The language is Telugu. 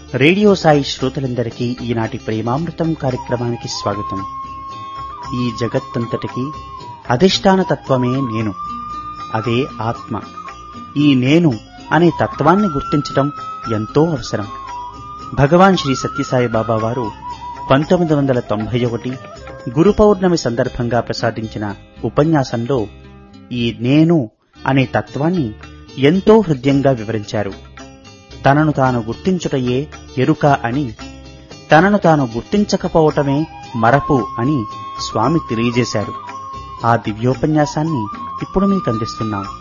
రేడియో సాయి శ్రోతలందరికీ ఈనాటి ప్రేమామృతం కార్యక్రమానికి స్వాగతం ఈ జగత్తంతటికి అధిష్టాన తత్వమే నేను అదే ఆత్మ ఈ నేను అనే తత్వాన్ని గుర్తించటం ఎంతో అవసరం భగవాన్ శ్రీ సత్యసాయి బాబా వారు పంతొమ్మిది వందల తొంభై ఒకటి గురు పౌర్ణమి సందర్భంగా ప్రసాదించిన ఉపన్యాసంలో ఈ నేను అనే తత్వాన్ని ఎంతో హృదయంగా వివరించారు తనను తాను గుర్తించుటయే ఎరుక అని తనను తాను గుర్తించకపోవటమే మరపు అని స్వామి తెలియజేశారు ఆ దివ్యోపన్యాసాన్ని ఇప్పుడు మీకు అందిస్తున్నాం